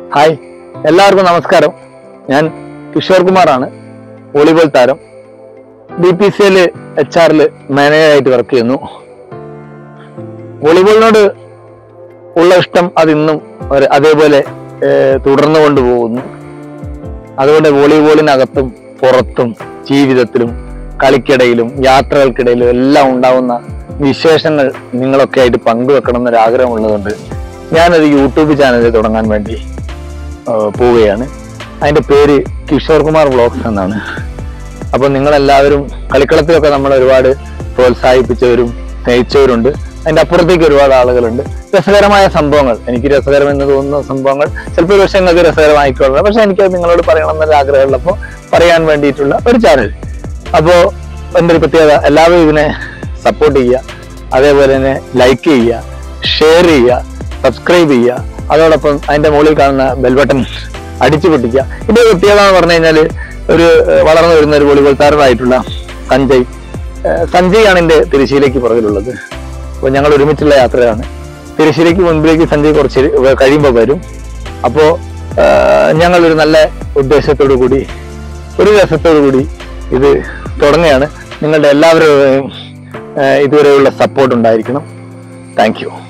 hi എല്ലാവർക്കും നമസ്കാരം ഞാൻ കിഷോർ കുമാറാണ് വോളിബോൾ താരം B P C L H ആറിൽ മാനേജറായിട്ട് വർക്ക് ചെയ്യുന്നു വോളിബോളിനോട് ഉള്ള ഇഷ്ടം അതിന്നും ഒരു അതേപോലെ ഏർ, തുടർന്നു കൊണ്ടുപോകുന്നു അതുകൊണ്ട് വോളിബോളിനകത്തും പുറത്തും ജീവിതത്തിലും കളിക്കിടയിലും യാത്രകൾക്കിടയിലും എല്ലാം ഉണ്ടാവുന്ന വിശേഷങ്ങൾ നിങ്ങളൊക്കെ ആയിട്ട് പങ്കുവെക്കണം എന്നൊരു ആഗ്രഹമുള്ളതുകൊണ്ട് ഞാനൊരു യൂട്യൂബ് ചാനൽ തുടങ്ങാൻ വേണ്ടി ആ, പോവുകയാണ് അതിന്റെ പേര് കിഷോർ കുമാർ വ്ളോഗ്സ് എന്നാണ് അപ്പൊ നിങ്ങളെല്ലാവരും കളിക്കളത്തിലൊക്കെ നമ്മൾ ഒരുപാട് പ്രോത്സാഹിപ്പിച്ചവരും സ്നേഹിച്ചവരുണ്ട് അതിന്റെ അപ്പുറത്തേക്ക് ഒരുപാട് ആളുകളുണ്ട് രസകരമായ സംഭവങ്ങൾ എനിക്ക് രസകരമെന്ന് തോന്നുന്ന സംഭവങ്ങൾ ചിലപ്പോൾ ഒരു പക്ഷേ നിങ്ങൾക്ക് രസകരമായിക്കൊള്ളണം പക്ഷെ എനിക്ക് നിങ്ങളോട് പറയണം എന്നൊരു ആഗ്രഹമുള്ളപ്പോൾ പറയാൻ വേണ്ടിയിട്ടുള്ള ഒരു ചാനൽ അപ്പോ എൻ്റെ ഒരു പ്രത്യേകത എല്ലാവരും ഇതിനെ സപ്പോർട്ട് ചെയ്യുക അതേപോലെ തന്നെ ലൈക്ക് ചെയ്യുക ഷെയർ ചെയ്യുക സബ്സ്ക്രൈബ് ചെയ്യുക അതോടൊപ്പം അതിന്റെ മുകളിൽ കാണുന്ന ബെൽ ബട്ടൺ അടിച്ചു പൊട്ടിക്കുക ഇതിന്റെ ഒരു പ്രത്യേകത എന്ന് പറഞ്ഞു കഴിഞ്ഞാൽ ഒരു ഏഹ്, വളർന്നു വരുന്ന ഒരു വോളിബോൾ താരമായിട്ടുള്ള സഞ്ജയ് ഏഹ്, സഞ്ജയ് ആണ് എന്റെ തിരുശ്ശീലയ്ക്ക് പുറകിലുള്ളത് അപ്പോൾ ഞങ്ങൾ ഒരുമിച്ചുള്ള യാത്രയാണ് തിരുശ്ശീലയ്ക്ക് മുൻപിലേക്ക് സഞ്ജയ് കുറച്ച് കഴിയുമ്പോൾ വരും അപ്പോ ഏഹ്, ഞങ്ങൾ ഒരു നല്ല ഉദ്ദേശത്തോടു കൂടി ഒരു രസത്തോടു കൂടി ഇത് തുടങ്ങുകയാണ് നിങ്ങളുടെ എല്ലാവരുടെയും ഏഹ്, ഇതുവരെയുള്ള സപ്പോർട്ട് ഉണ്ടായിരിക്കണം താങ്ക് യു